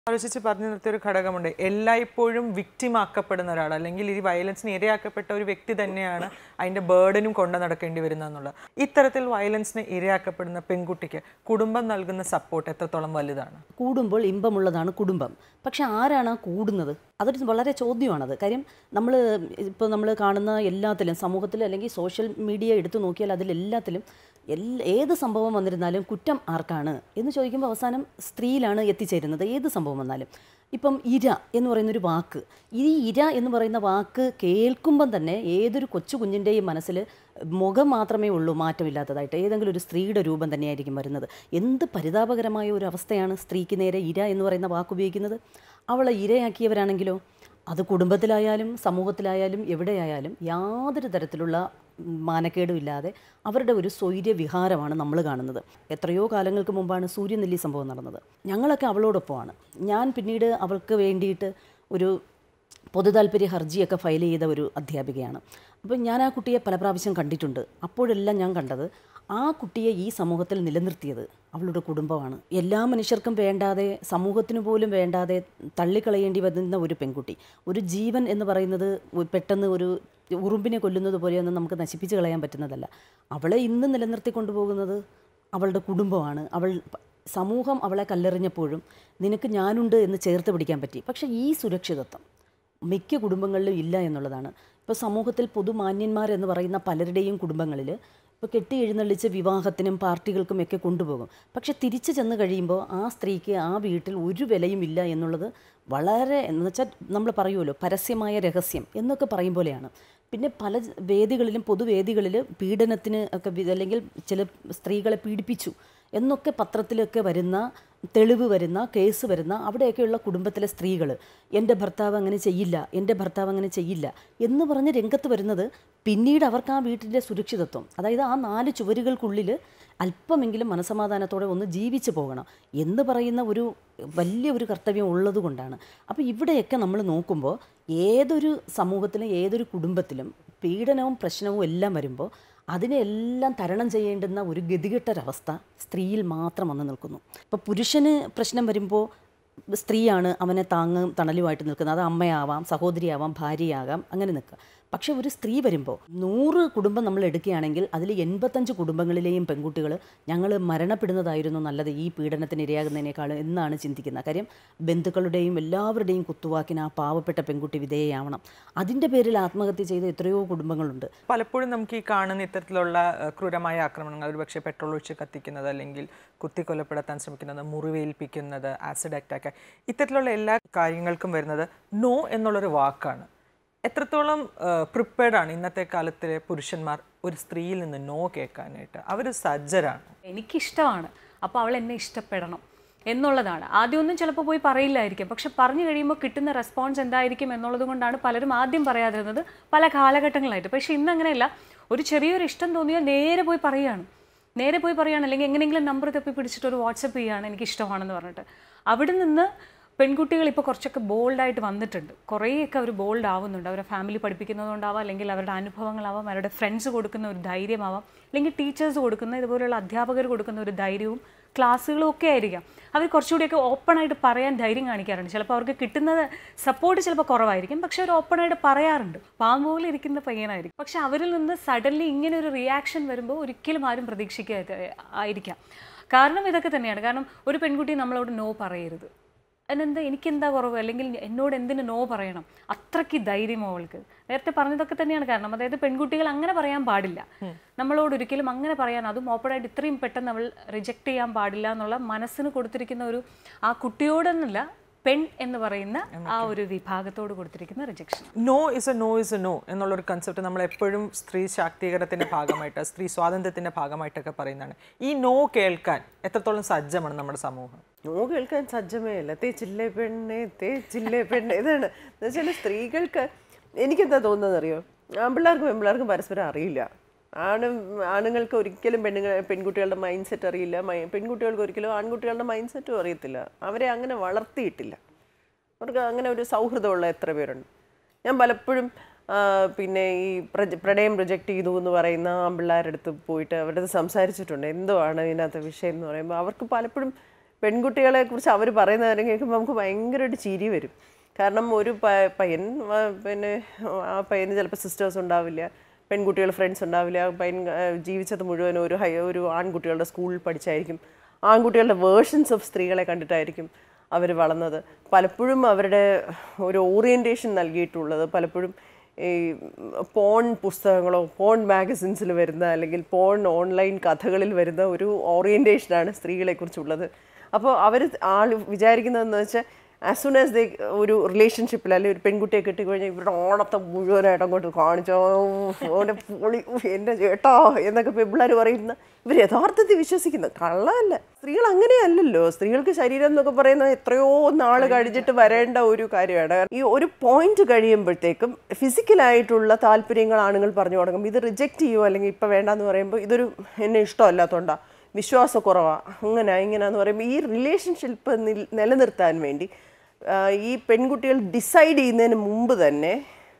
ആലോചിച്ച് പറഞ്ഞു നിർത്തിയ ഒരു ഘടകമുണ്ട് എല്ലായ്പ്പോഴും victim ആക്കപ്പെടുന്ന ഒരാൾ അല്ലെങ്കിൽ ഈ വയലൻസിന് ഇരയാക്കപ്പെട്ട ഒരു വ്യക്തി തന്നെയാണ് അതിന്റെ ബേർഡനും കൊണ്ടു നടക്കേണ്ടി വരുന്നത് എന്നുള്ളത് ഇത്തരത്തിൽ വയലൻസിന് ഇരയാക്കപ്പെടുന്ന പെൺകുട്ടിക്ക് കുടുംബം നൽകുന്ന സപ്പോർട്ട് എത്രത്തോളം വലുതാണ് കൂടുമ്പോൾ ഇമ്പമുള്ളതാണ് കുടുംബം പക്ഷെ ആരാണ് ആ കൂടുന്നത് അതൊരു വളരെ ചോദ്യമാണത് കാര്യം നമ്മൾ ഇപ്പോൾ നമ്മൾ കാണുന്ന എല്ലാത്തിലും സമൂഹത്തിൽ അല്ലെങ്കിൽ സോഷ്യൽ മീഡിയ എടുത്തു നോക്കിയാൽ അതിലെല്ലാത്തിലും എല്ലാ ഏത് സംഭവം വന്നിരുന്നാലും കുറ്റം ആർക്കാണ് എന്ന് ചോദിക്കുമ്പോൾ അവസാനം സ്ത്രീയിലാണ് എത്തിച്ചേരുന്നത് ഏത് സംഭവം വന്നാലും ഇപ്പം ഇര എന്ന് പറയുന്നൊരു വാക്ക് ഈ ഇര എന്ന് പറയുന്ന വാക്ക് കേൾക്കുമ്പം തന്നെ ഏതൊരു കൊച്ചു കുഞ്ഞിൻ്റെയും മനസ്സിൽ മുഖം മാത്രമേ ഉള്ളൂ മാറ്റമില്ലാത്തതായിട്ട് ഏതെങ്കിലും ഒരു സ്ത്രീയുടെ രൂപം തന്നെയായിരിക്കും വരുന്നത് എന്ത് പരിതാപകരമായ ഒരു അവസ്ഥയാണ് സ്ത്രീക്ക് നേരെ ഇര എന്ന് പറയുന്ന വാക്ക് ഉപയോഗിക്കുന്നത് അവളെ ഇരയാക്കിയവരാണെങ്കിലോ അത് കുടുംബത്തിലായാലും സമൂഹത്തിലായാലും എവിടെയായാലും യാതൊരു തരത്തിലുള്ള മാനക്കേടും ഇല്ലാതെ അവരുടെ ഒരു സ്വൈര്യ വിഹാരമാണ് നമ്മൾ കാണുന്നത് എത്രയോ കാലങ്ങൾക്ക് മുമ്പാണ് സൂര്യനെല്ലി സംഭവം നടന്നത് ഞങ്ങളൊക്കെ അവളോടൊപ്പമാണ് ഞാൻ പിന്നീട് അവൾക്ക് വേണ്ടിയിട്ട് ഒരു പൊതുതാൽപര്യ ഹർജിയൊക്കെ ഫയൽ ചെയ്ത ഒരു അധ്യാപികയാണ് അപ്പോൾ ഞാൻ ആ കുട്ടിയെ പല പ്രാവശ്യം കണ്ടിട്ടുണ്ട് അപ്പോഴെല്ലാം ഞാൻ കണ്ടത് ആ കുട്ടിയെ ഈ സമൂഹത്തിൽ നിലനിർത്തിയത് അവളുടെ കുടുംബമാണ് എല്ലാ മനുഷ്യർക്കും വേണ്ടാതെ സമൂഹത്തിന് പോലും വേണ്ടാതെ തള്ളിക്കളയേണ്ടി വരുന്ന ഒരു പെൺകുട്ടി ഒരു ജീവൻ എന്ന് പറയുന്നത് ഒ- പെട്ടെന്ന് ഒരു ഉറുമ്പിനെ കൊല്ലുന്നത് പോലെയൊന്നും നമുക്ക് നശിപ്പിച്ച് കളയാൻ പറ്റുന്നതല്ല അവളെ ഇന്ന് നിലനിർത്തി കൊണ്ടുപോകുന്നത് അവളുടെ കുടുംബമാണ് അവൾ പ- സമൂഹം അവളെ കല്ലെറിഞ്ഞപ്പോഴും നിനക്ക് ഞാനുണ്ട് എന്ന് ചേർത്ത് പിടിക്കാൻ പറ്റി പക്ഷേ ഈ സുരക്ഷിതത്വം മിക്ക കുടുംബങ്ങളിലും ഇല്ല എന്നുള്ളതാണ് ഇപ്പോൾ സമൂഹത്തിൽ പൊതുമാന്യന്മാരെന്ന് പറയുന്ന പലരുടെയും കുടുംബങ്ങളിൽ ഇപ്പോൾ കെട്ടി എഴുന്നള്ളിച്ച് വിവാഹത്തിനും പാർട്ടികൾക്കും ഒക്കെ കൊണ്ടുപോകും പക്ഷെ തിരിച്ചു ചെന്ന് കഴിയുമ്പോൾ ആ സ്ത്രീക്ക് ആ വീട്ടിൽ ഒരു വിലയും ഇല്ല എന്നുള്ളത് വളരെ എന്ന് വെച്ചാൽ നമ്മൾ പറയുമല്ലോ പരസ്യമായ രഹസ്യം എന്നൊക്കെ പറയും പോലെയാണ് പിന്നെ പല ജ- വേദികളിലും പൊതുവേദികളിൽ പീഡനത്തിന് ഒക്കെ വി- അല്ലെങ്കിൽ ചില സ്ത്രീകളെ പീഡിപ്പിച്ചു എന്നൊക്കെ പത്രത്തിലൊക്കെ വരുന്ന തെളിവ് വരുന്ന കേസ് വരുന്ന അവിടെയൊക്കെയുള്ള കുടുംബത്തിലെ സ്ത്രീകൾ എൻ്റെ ഭർത്താവ് അങ്ങനെ ചെയ്യില്ല എൻ്റെ ഭർത്താവ് അങ്ങനെ ചെയ്യില്ല എന്ന് പറഞ്ഞ് രംഗത്ത് വരുന്നത് പിന്നീട് അവർക്ക് ആ വീട്ടിൻ്റെ സുരക്ഷിതത്വം അതായത് ആ നാല് ചുവരുകൾക്കുള്ളിൽ അല്പമെങ്കിലും മനസമാധാനത്തോടെ ഒന്ന് ജീവിച്ചു പോകണം എന്ന് പറയുന്ന ഒരു വലിയ ഒരു കർത്തവ്യം ഉള്ളത് കൊണ്ടാണ് അപ്പോൾ ഇവിടെയൊക്കെ നമ്മൾ നോക്കുമ്പോൾ ഏതൊരു സമൂഹത്തിലും ഏതൊരു കുടുംബത്തിലും പീഡനവും പ്രശ്നവും എല്ലാം വരുമ്പോൾ അതിനെല്ലാം തരണം ചെയ്യേണ്ടുന്ന ഒരു ഗതികെട്ടൊരവസ്ഥ സ്ത്രീയിൽ മാത്രം വന്നു നിൽക്കുന്നു ഇപ്പോൾ പുരുഷന് പ്രശ്നം വരുമ്പോൾ സ്ത്രീയാണ് അവനെ താങ്ങും തണലുമായിട്ട് നിൽക്കുന്നത് അത് അമ്മയാവാം സഹോദരിയാവാം ഭാര്യയാകാം അങ്ങനെ നിൽക്കുക പക്ഷേ ഒരു സ്ത്രീ വരുമ്പോൾ നൂറ് കുടുംബം നമ്മൾ എടുക്കുകയാണെങ്കിൽ അതിൽ എൺപത്തഞ്ച് കുടുംബങ്ങളിലെയും പെൺകുട്ടികൾ ഞങ്ങൾ മരണപ്പെടുന്നതായിരുന്നു നല്ലത് ഈ പീഡനത്തിന് ഇരയാകുന്നതിനേക്കാൾ എന്നാണ് ചിന്തിക്കുന്നത് കാര്യം ബന്ധുക്കളുടെയും എല്ലാവരുടെയും കുത്തുവാക്കിന് ആ പാവപ്പെട്ട പെൺകുട്ടി വിധേയയാവണം അതിൻ്റെ പേരിൽ ആത്മഹത്യ ചെയ്ത എത്രയോ കുടുംബങ്ങളുണ്ട് പലപ്പോഴും നമുക്ക് ഈ കാണുന്ന ഇത്തരത്തിലുള്ള ഏഹ്, ക്രൂരമായ ആക്രമണങ്ങൾ ഒരുപക്ഷെ പെട്രോൾ ഒഴിച്ച് കത്തിക്കുന്നത് അല്ലെങ്കിൽ കുത്തിക്കൊലപ്പെടുത്താൻ ശ്രമിക്കുന്നത് മുറിവേൽപ്പിക്കുന്നത് ആസിഡ് അറ്റാക്ക് ഇത്തരത്തിലുള്ള എല്ലാ കാര്യങ്ങൾക്കും വരുന്നത് നോ എന്നുള്ളൊരു വാക്കാണ് എത്രത്തോളം പ്രിപ്പയർഡ് ആണ് ഇന്നത്തെ കാലത്തിലെ പുരുഷന്മാർ ഒരു സ്ത്രീയിൽ നിന്ന് നോ കേൾക്കാനായിട്ട് അവർ സജ്ജരാണ് എനിക്കിഷ്ടമാണ് അപ്പോൾ അവൾ എന്നെ ഇഷ്ടപ്പെടണം എന്നുള്ളതാണ് ആദ്യമൊന്നും ചിലപ്പോൾ പോയി പറയില്ലായിരിക്കും പക്ഷെ പറഞ്ഞു കഴിയുമ്പോൾ കിട്ടുന്ന റെസ്പോൺസ് എന്തായിരിക്കും എന്നുള്ളത് കൊണ്ടാണ് പലരും ആദ്യം പറയാതിരുന്നത് പല കാലഘട്ടങ്ങളായിട്ട് പക്ഷെ ഇന്ന് അങ്ങനെയല്ല ഒരു ചെറിയൊരു ഇഷ്ടം തോന്നിയാൽ നേരെ പോയി പറയുകയാണ് നേരെ പോയി പറയുകയാണ് അല്ലെങ്കിൽ എങ്ങനെയെങ്കിലും നമ്പർ തപ്പി പിടിച്ചിട്ട് ഒരു വാട്സപ്പ് ചെയ്യുകയാണ് എനിക്ക് ഇഷ്ടമാണെന്ന് പറഞ്ഞിട്ട് അവിടെ നിന്ന് പെൺകുട്ടികൾ ഇപ്പോൾ കുറച്ചൊക്കെ ബോൾഡായിട്ട് വന്നിട്ടുണ്ട് കുറേയൊക്കെ അവർ ബോൾഡ് ആവുന്നുണ്ട് അവരുടെ ഫാമിലി പഠിപ്പിക്കുന്നതുകൊണ്ടാവാം അല്ലെങ്കിൽ അവരുടെ അനുഭവങ്ങളാവാം അവരുടെ ഫ്രണ്ട്സ് കൊടുക്കുന്ന ഒരു ധൈര്യമാവാം അല്ലെങ്കിൽ ടീച്ചേഴ്സ് കൊടുക്കുന്ന ഇതുപോലെയുള്ള അധ്യാപകർ കൊടുക്കുന്ന ഒരു ധൈര്യവും ക്ലാസ്സുകളും ഒക്കെ ആയിരിക്കാം അവർ കുറച്ചുകൂടിയൊക്കെ ഓപ്പണായിട്ട് പറയാൻ ധൈര്യം കാണിക്കാറുണ്ട് ചിലപ്പോൾ അവർക്ക് കിട്ടുന്നത് സപ്പോർട്ട് ചിലപ്പോൾ കുറവായിരിക്കും പക്ഷെ അവർ ഓപ്പണായിട്ട് പറയാറുണ്ട് പാമ്പ് പോലെ ഇരിക്കുന്ന പയ്യനായിരിക്കും പക്ഷെ അവരിൽ നിന്ന് സഡൻലി ഇങ്ങനെ ഒരു റിയാക്ഷൻ വരുമ്പോൾ ഒരിക്കലും ആരും പ്രതീക്ഷിക്കാത്ത ആയിരിക്കാം കാരണം ഇതൊക്കെ തന്നെയാണ് കാരണം ഒരു പെൺകുട്ടി നമ്മളോട് നോ പറയരുത് അതിനെന്താ എനിക്കെന്താ കുറവ് അല്ലെങ്കിൽ എന്നോട് എന്തിന് നോ പറയണം അത്രയ്ക്ക് ധൈര്യമോ അവൾക്ക് നേരത്തെ പറഞ്ഞതൊക്കെ തന്നെയാണ് കാരണം അതായത് പെൺകുട്ടികൾ അങ്ങനെ പറയാൻ പാടില്ല നമ്മളോട് ഒരിക്കലും അങ്ങനെ പറയാൻ അതും ഓപ്പണായിട്ട് ഇത്രയും പെട്ടെന്ന് അവൾ റിജക്റ്റ് ചെയ്യാൻ പാടില്ല എന്നുള്ള മനസ്സിന് കൊടുത്തിരിക്കുന്ന ഒരു ആ കുട്ടിയോടെന്നല്ല പെൺ എന്ന് പറയുന്ന ആ ഒരു വിഭാഗത്തോട് കൊടുത്തിരിക്കുന്ന rejection no is a no is a no എന്നുള്ളൊരു കൺസെപ്റ്റ് നമ്മൾ എപ്പോഴും സ്ത്രീ ശാക്തീകരണത്തിന്റെ ഭാഗമായിട്ട് സ്ത്രീ സ്വാതന്ത്ര്യത്തിന്റെ ഭാഗമായിട്ടൊക്കെ പറയുന്നതാണ് ഈ നോ കേൾക്കാൻ എത്രത്തോളം സജ്ജമാണ് നമ്മുടെ സമൂഹം നോ കേൾക്കാൻ സജ്ജമേ അല്ല തേച്ചില്ലേ പെണ്ണെ തേച്ചില്ലേ പെണ്ണെ ഇതാണ് എന്ന് വെച്ചാൽ സ്ത്രീകൾക്ക് എനിക്കെന്താ തോന്നുന്നത് അറിയോ ആൺപിള്ളേർക്കും പെൺപിള്ളേർക്കും പരസ്പരം അറിയില്ല ആണ് ആണുങ്ങൾക്ക് ഒരിക്കലും പെണ്ണുങ്ങൾ പെൺകുട്ടികളുടെ മൈൻഡ് സെറ്റ് അറിയില്ല മൈ- പെൺകുട്ടികൾക്ക് ഒരിക്കലും ആൺകുട്ടികളുടെ മൈൻഡ് സെറ്റും അറിയത്തില്ല അവരെ അങ്ങനെ വളർത്തിയിട്ടില്ല അവർക്ക് അങ്ങനെ ഒരു സൗഹൃദമുള്ള എത്ര പേരുണ്ട് ഞാൻ പലപ്പോഴും ആ, പിന്നെ ഈ പ്രജ പ്രണയം പ്രൊജക്റ്റ് ചെയ്തു എന്ന് പറയുന്ന ആൺപിള്ളേരുടെ അടുത്ത് പോയിട്ട് അവരുടെ അടുത്ത് സംസാരിച്ചിട്ടുണ്ട് എന്തോ ആണ് ഇതിനകത്ത് വിഷയം എന്ന് പറയുമ്പോൾ അവർക്ക് പലപ്പോഴും പെൺകുട്ടികളെ കുറിച്ച് അവർ പറയുന്ന കാര്യം കേൾക്കുമ്പോൾ നമുക്ക് ഭയങ്കരമായിട്ട് ചിരി വരും കാരണം ഒരു പ- പയ്യൻ ആ, പിന്നെ ആ പയ്യന് ചിലപ്പോൾ സിസ്റ്റേഴ്സ് ഉണ്ടാവില്ല പെൺകുട്ടികൾ ഫ്രണ്ട്സ് ഉണ്ടാവില്ല ആ പയ്യൻ ആ, ജീവിച്ചത് മുഴുവൻ ഒരു ഹൈ ഒരു ആൺകുട്ടികളുടെ സ്കൂളിൽ പഠിച്ചായിരിക്കും ആൺകുട്ടികളുടെ വേർഷൻസ് ഓഫ് സ്ത്രീകളെ കണ്ടിട്ടായിരിക്കും അവർ വളർന്നത് പലപ്പോഴും അവരുടെ ഒരു ഓറിയൻറ്റേഷൻ നൽകിയിട്ടുള്ളത് പലപ്പോഴും ഈ പോൺ പുസ്തകങ്ങളോ പോൺ മാഗസിൻസിൽ വരുന്ന അല്ലെങ്കിൽ പോൺ ഓൺലൈൻ കഥകളിൽ വരുന്ന ഒരു ഓറിയൻറ്റേഷനാണ് സ്ത്രീകളെക്കുറിച്ചുള്ളത് അപ്പോൾ അവർ ആൾ വിചാരിക്കുന്നതെന്ന് വെച്ചാൽ ആസ് സൂൺ ആസ് ദേ ഒരു റിലേഷൻഷിപ്പിൽ അല്ലെങ്കിൽ ഒരു പെൺകുട്ടിയെ കിട്ടിക്കഴിഞ്ഞാൽ ഇവരുടെ ഓണത്തെ മുഴുവനായിട്ട് അങ്ങോട്ട് കാണിച്ചോ ഓനെ പൊളി ഉഫ്, എൻ്റെ ചേട്ടാ എന്നൊക്കെ പെമ്പിള്ളേർ പറയുന്ന ഇവർ യഥാർത്ഥത്തിൽ വിശ്വസിക്കുന്നു കള്ളമല്ല സ്ത്രീകൾ അങ്ങനെയല്ലല്ലോ സ്ത്രീകൾക്ക് ശരീരം എന്നൊക്കെ പറയുന്നത് എത്രയോ നാൾ കഴിഞ്ഞിട്ട് വരേണ്ട ഒരു കാര്യമാണ് ഈ ഒരു പോയിന്റ് കഴിയുമ്പോഴത്തേക്കും ഫിസിക്കലായിട്ടുള്ള താല്പര്യങ്ങൾ ആണുങ്ങൾ പറഞ്ഞു തുടങ്ങും ഇത് റിജക്റ്റ് ചെയ്യുമോ അല്ലെങ്കിൽ ഇപ്പം വേണ്ടാന്ന് പറയുമ്പോൾ ഇതൊരു എന്നെ ഇഷ്ടമല്ലാത്തതുകൊണ്ടാണ് വിശ്വാസക്കുറവാ അങ്ങനെ ഇങ്ങനെയാന്ന് പറയുമ്പോൾ ഈ റിലേഷൻഷിപ്പ് നിലനിർത്താൻ വേണ്ടി ആ, ഈ പെൺകുട്ടികൾ ഡിസൈഡ് ചെയ്യുന്നതിന് മുമ്പ് തന്നെ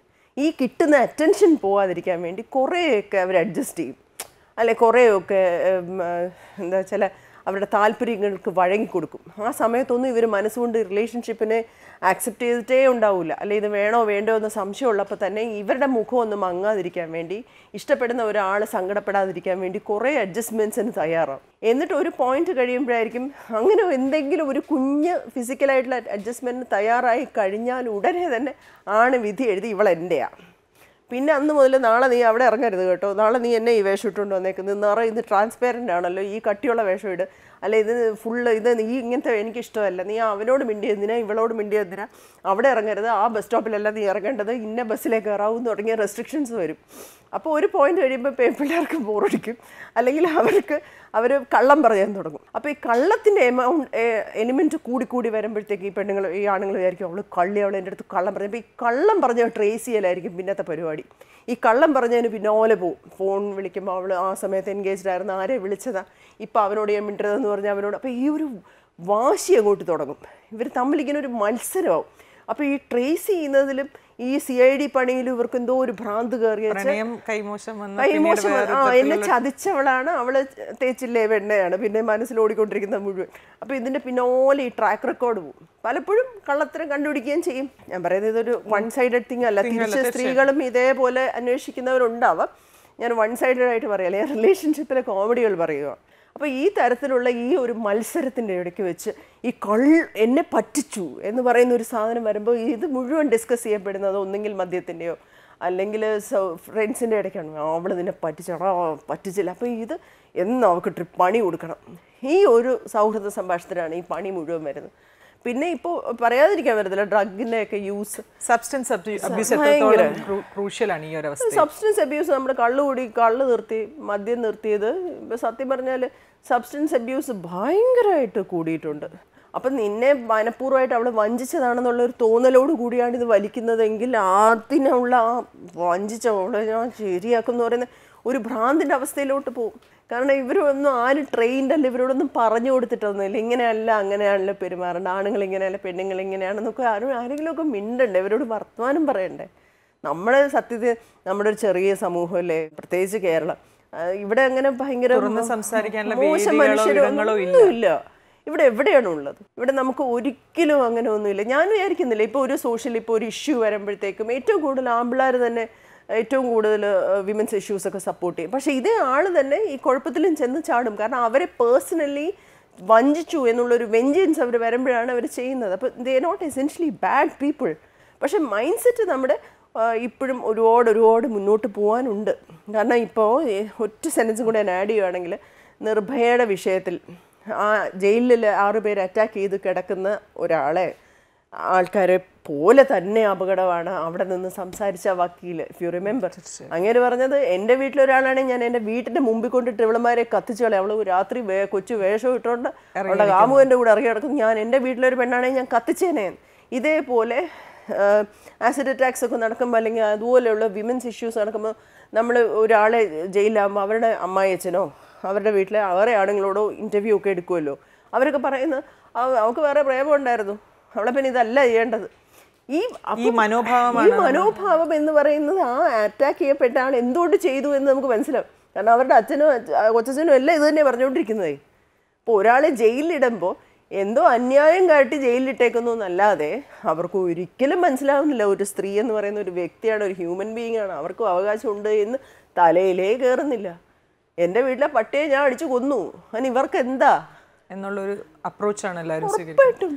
ഈ കിട്ടുന്ന അറ്റൻഷൻ പോവാതിരിക്കാൻ വേണ്ടി കുറേയൊക്കെ അവർ അഡ്ജസ്റ്റ് ചെയ്യും അല്ലെ കുറേയൊക്കെ ഉം, ആ, എന്താ ചില അവരുടെ താല്പര്യങ്ങൾക്ക് വഴങ്ങിക്കൊടുക്കും ആ സമയത്തൊന്നും ഇവർ മനസ്സുകൊണ്ട് റിലേഷൻഷിപ്പിനെ ആക്സെപ്റ്റ് ചെയ്തിട്ടേ ഉണ്ടാവില്ല അല്ലെ ഇത് വേണോ വേണ്ടോ എന്ന് സംശയമുള്ളപ്പോൾ തന്നെ ഇവരുടെ മുഖം ഒന്ന് മങ്ങാതിരിക്കാൻ വേണ്ടി ഇഷ്ടപ്പെടുന്ന ഒരാൾ സങ്കടപ്പെടാതിരിക്കാൻ വേണ്ടി കുറേ അഡ്ജസ്റ്റ്മെൻറ്റ്സിന് തയ്യാറാവും എന്നിട്ട് ഒരു പോയിന്റ് കഴിയുമ്പോഴായിരിക്കും അങ്ങനെ എന്തെങ്കിലും ഒരു കുഞ്ഞ് ഫിസിക്കലായിട്ടുള്ള അഡ്ജസ്റ്റ്മെൻറ്റിന് തയ്യാറായി കഴിഞ്ഞാൽ ഉടനെ തന്നെ ആണ് വിധി എഴുതി ഇവൾ എൻ്റെയാണ് പിന്നെ അന്ന് മുതൽ നാളെ നീ അവിടെ ഇറങ്ങരുത് കേട്ടോ നാളെ നീ എന്നെ ഈ വേഷം ഇട്ടുകൊണ്ട് വന്നേക്കുന്നത് നിറ ഇത് ട്രാൻസ്പെറൻ്റ് ആണല്ലോ ഈ കട്ടിയുള്ള വേഷം ഇട് അല്ല ഇത് ഫുള്ള് ഇത് നീ ഇങ്ങനത്തെ എനിക്ക് ഇഷ്ടമല്ല നീ അവനോട് മിണ്ടി എന്തിനാ ഇവളോട് മിണ്ടി എന്തിനാ അവിടെ ഇറങ്ങരുത് ആ ബസ് സ്റ്റോപ്പിലല്ല നീ ഇറങ്ങേണ്ടത് ഇന്ന ബസ്സിലേക്ക് കയറാവും തുടങ്ങിയ റെസ്ട്രിക്ഷൻസ് വരും അപ്പോൾ ഒരു പോയിന്റ് കഴിയുമ്പോൾ പിള്ളേർക്ക് ബോറടിക്കും അല്ലെങ്കിൽ അവർക്ക് അവർ കള്ളം പറയാൻ തുടങ്ങും അപ്പോൾ ഈ കള്ളത്തിൻ്റെ എമൗണ്ട് എലിമെൻറ്റ് കൂടി കൂടി വരുമ്പോഴത്തേക്ക് ഈ പെണ്ണുങ്ങൾ ഈ ആണുങ്ങൾ വിചാരിക്കും അവൾ കള്ളി അവൾ എൻ്റെ അടുത്ത് കള്ളം പറഞ്ഞു അപ്പോൾ ഈ കള്ളം പറഞ്ഞ ട്രേസ് ചെയ്യലായിരിക്കും പിന്നത്തെ പരിപാടി ഈ കള്ളം പറഞ്ഞതിന് പിന്നാലെ പോവും ഫോൺ വിളിക്കുമ്പോൾ അവൾ ആ സമയത്ത് എൻഗേജ്ഡ് ആയിരുന്നു ആരെ വിളിച്ചതാ ഇപ്പോൾ അവനോട് ഞാൻ മിണ്ടരുതെന്ന് പറഞ്ഞാൽ അവനോട് അപ്പോൾ ഈ ഒരു വാശി അങ്ങോട്ട് തുടങ്ങും ഇവർ തമ്മിൽ ഇങ്ങനെ ഒരു മത്സരമാവും അപ്പോൾ ഈ ട്രേസ് ചെയ്യുന്നതിലും ഈ സി ഐ ഡി പണിയിലും ഇവർക്ക് എന്തോ ഒരു ഭ്രാന്ത് കയറി വെച്ചാൽ പ്രണയം കൈമോശം വന്ന് പിന്നീട് കൈമോശം വേറെ ആ എന്നെ ചതിച്ചവളാണ് അവള് തേച്ചില്ലേ വെണ്ണയാണ് പിന്നെ മനസ്സിൽ ഓടിക്കൊണ്ടിരിക്കുന്നത് മുഴുവൻ അപ്പോൾ ഇതിന്റെ പിന്നോലെ ഈ ട്രാക്ക് റെക്കോർഡ് പോകും പലപ്പോഴും കള്ളത്തരം കണ്ടുപിടിക്കുകയും ചെയ്യും ഞാൻ പറയുന്നത് ഇതൊരു വൺ സൈഡഡ് തിങ് അല്ല തിരിച്ച് സ്ത്രീകളും ഇതേപോലെ അന്വേഷിക്കുന്നവരുണ്ടാവാം ഞാൻ വൺ സൈഡഡ് ആയിട്ട് പറയല്ല ഞാൻ റിലേഷൻഷിപ്പിലെ കോമഡികൾ പറയുക അപ്പോൾ ഈ തരത്തിലുള്ള ഈ ഒരു മത്സരത്തിൻ്റെ ഇടയ്ക്ക് വെച്ച് ഈ കൾ എന്നെ പറ്റിച്ചു എന്ന് പറയുന്ന ഒരു സാധനം വരുമ്പോൾ ഇത് മുഴുവൻ ഡിസ്കസ് ചെയ്യപ്പെടുന്നത് ഒന്നെങ്കിൽ മദ്യത്തിൻ്റെയോ അല്ലെങ്കിൽ ഫ്രണ്ട്സിൻ്റെ ഇടയ്ക്കാണ് അവൾ നിന്നെ പറ്റിച്ചടാ പറ്റിച്ചില്ല അപ്പോൾ ഇത് എന്ന് അവൾക്ക് ട്രിപ്പ് പണി കൊടുക്കണം ഈ ഒരു സൗഹൃദ സംഭാഷണത്തിലാണ് ഈ പണി മുഴുവൻ വരുന്നത് പിന്നെ ഇപ്പോൾ പറയാതിരിക്കാൻ പറ്റത്തില്ല ഡ്രഗിൻ്റെ ഒക്കെ യൂസ് സബ്സ്റ്റൻസ് അബ്യൂസ് എത്രത്തോളം ക്രൂഷ്യലാണ് ഈ ഒരു അവസ്ഥ സബ്സ്റ്റൻസ് അബ്യൂസ് നമ്മൾ കള്ള് കൂടി കള്ള് നിർത്തി മദ്യം നിർത്തിയത് ഇപ്പം സത്യം പറഞ്ഞാൽ സബ്സ്റ്റൻസ് അബ്യൂസ് ഭയങ്കരമായിട്ട് കൂടിയിട്ടുണ്ട് അപ്പം നിന്നെ മനഃപൂർവ്വമായിട്ട് അവൾ വഞ്ചിച്ചതാണെന്നുള്ള ഒരു തോന്നലോട് കൂടിയാണ് ഇത് വലിക്കുന്നതെങ്കിൽ അതിനുള്ള ആ വഞ്ചിച്ച അവളെ ഞാൻ ശരിയാക്കും എന്ന് പറയുന്ന ഒരു ഭ്രാന്തിൻ്റെ അവസ്ഥയിലോട്ട് പോകും കാരണം ഇവരൊന്നും ആരും ട്രെയിൻഡ് അല്ല ഇവരോടൊന്നും പറഞ്ഞു കൊടുത്തിട്ടൊന്നുമില്ല ഇങ്ങനെയല്ല അങ്ങനെയാണല്ലോ പെരുമാറേണ്ട ആണുങ്ങൾ ഇങ്ങനെയല്ല പെണ്ണുങ്ങൾ ഇങ്ങനെയാണെന്നൊക്കെ ആരും ആരെങ്കിലുമൊക്കെ മിണ്ടണ്ടേ ഇവരോട് വർത്തമാനം പറയണ്ടേ നമ്മുടെ സത്യത്തിൽ നമ്മുടെ ഒരു ചെറിയ സമൂഹമല്ലേ പ്രത്യേകിച്ച് കേരളം ആ, ഇവിടെ അങ്ങനെ ഭയങ്കര തുറന്ന് സംസാരിക്കാനുള്ള മോശം വേദികളോ മനുഷ്യരോ ഇടങ്ങളോ ഇല്ല. ഒന്നുമില്ല ഇവിടെ എവിടെയാണ് ഉള്ളത് ഇവിടെ നമുക്ക് ഒരിക്കലും അങ്ങനെ ഒന്നുമില്ല ഞാൻ വിചാരിക്കുന്നില്ല ഇപ്പോൾ ഒരു സോഷ്യൽ ഇപ്പോൾ ഒരു ഇഷ്യൂ വരുമ്പോഴത്തേക്കും ഏറ്റവും കൂടുതൽ ആമ്പിള്ളേർ തന്നെ ഏറ്റവും കൂടുതൽ വിമൻസ് ഇഷ്യൂസ് ഒക്കെ സപ്പോർട്ട് ചെയ്യും പക്ഷേ ഇതേ ആൾ തന്നെ ഈ കുഴപ്പത്തിലും ചെന്ന് ചാടും കാരണം അവരെ പേഴ്സണലി വഞ്ചിച്ചു എന്നുള്ളൊരു വെഞ്ചൻസ് അവർ വരുമ്പോഴാണ് അവർ ചെയ്യുന്നത് അപ്പോൾ they not essentially bad people പക്ഷേ മൈൻഡ് സെറ്റ് നമ്മുടെ ആ, ഇപ്പോഴും ഒരുപാട് ഒരുപാട് മുന്നോട്ട് പോകാനുണ്ട് കാരണം ഇപ്പോൾ ഒറ്റ സെൻറ്റൻസും കൂടെ ഞാൻ ആഡ് ചെയ്യുകയാണെങ്കിൽ നിർഭയയുടെ വിഷയത്തിൽ ആ ജയിലിൽ ആറ് പേര് അറ്റാക്ക് ചെയ്ത് കിടക്കുന്ന ഒരാളെ ആൾക്കാരെ പോലെ തന്നെ അപകടമാണ് അവിടെ നിന്ന് സംസാരിച്ച വക്കീൽ ഇഫ് യു റിമെമ്പർ അങ്ങനെ പറഞ്ഞത് എൻ്റെ വീട്ടിലൊരാളാണെങ്കിൽ ഞാൻ എൻ്റെ വീട്ടിൻ്റെ മുമ്പിൽ കൊണ്ടിട്ട് ഇവളമാരെ കത്തിച്ചു കളയാം അവള് രാത്രി വേ കൊച്ചു വേഷം ഇട്ടുകൊണ്ട് അവളുടെ കാമുവിൻ്റെ കൂടെ ഇറങ്ങി കിടക്കും ഞാൻ എൻ്റെ വീട്ടിലൊരു പെണ്ണാണെങ്കിൽ ഞാൻ കത്തിച്ചേനെ ഇതേപോലെ ആസിഡ് അറ്റാക്സ് ഒക്കെ നടക്കുമ്പോൾ അല്ലെങ്കിൽ അതുപോലെയുള്ള വിമൻസ് ഇഷ്യൂസ് നടക്കുമ്പോൾ നമ്മൾ ഒരാളെ ജയിലിലാകുമ്പോൾ അവരുടെ അമ്മായിയച്ഛനോ അവരുടെ വീട്ടിലെ അവരെ ആണുങ്ങളോടോ ഇൻ്റർവ്യൂ ഒക്കെ എടുക്കുമല്ലോ അവരൊക്കെ പറയുന്നത് "അവ- അവൾക്ക് വേറെ പ്രേമം ഉണ്ടായിരുന്നു അവളെ പിന്നെ ഇതല്ല ചെയ്യേണ്ടത് ഈ അപ്പം ഈ മനോഭാവമാണ് മനോഭാവം എന്ന് പറയുന്നത് ആ അറ്റാക്ക് ചെയ്യപ്പെട്ട ആൾ എന്തുകൊണ്ട് ചെയ്തു എന്ന് നമുക്ക് മനസ്സിലാവും കാരണം അവരുടെ അച്ഛനും അച്ഛ- കൊച്ചച്ഛനും എല്ലാം ഇത് തന്നെ പറഞ്ഞുകൊണ്ടിരിക്കുന്നതേ ഇപ്പോൾ ഒരാളെ ജയിലിലിടുമ്പോൾ എന്തോ അന്യായം കാട്ടി ജയിലിലിട്ടേക്കുന്നു എന്നല്ലാതെ അവർക്ക് ഒരിക്കലും മനസ്സിലാവുന്നില്ല ഒരു സ്ത്രീ എന്ന് പറയുന്ന ഒരു വ്യക്തിയാണ് ഒരു ഹ്യൂമൻ ബീയിങ് ആണ് അവർക്കും അവകാശമുണ്ട് എന്ന് തലയിലേ കയറുന്നില്ല എൻ്റെ വീട്ടിലെ പട്ടിയെ ഞാൻ അടിച്ചു കൊന്നു അതിന് ഇവർക്ക് എന്താ എന്നുള്ളൊരു അപ്രോച്ചാണ് എല്ലാവരും സ്വീകരിക്കുന്നത്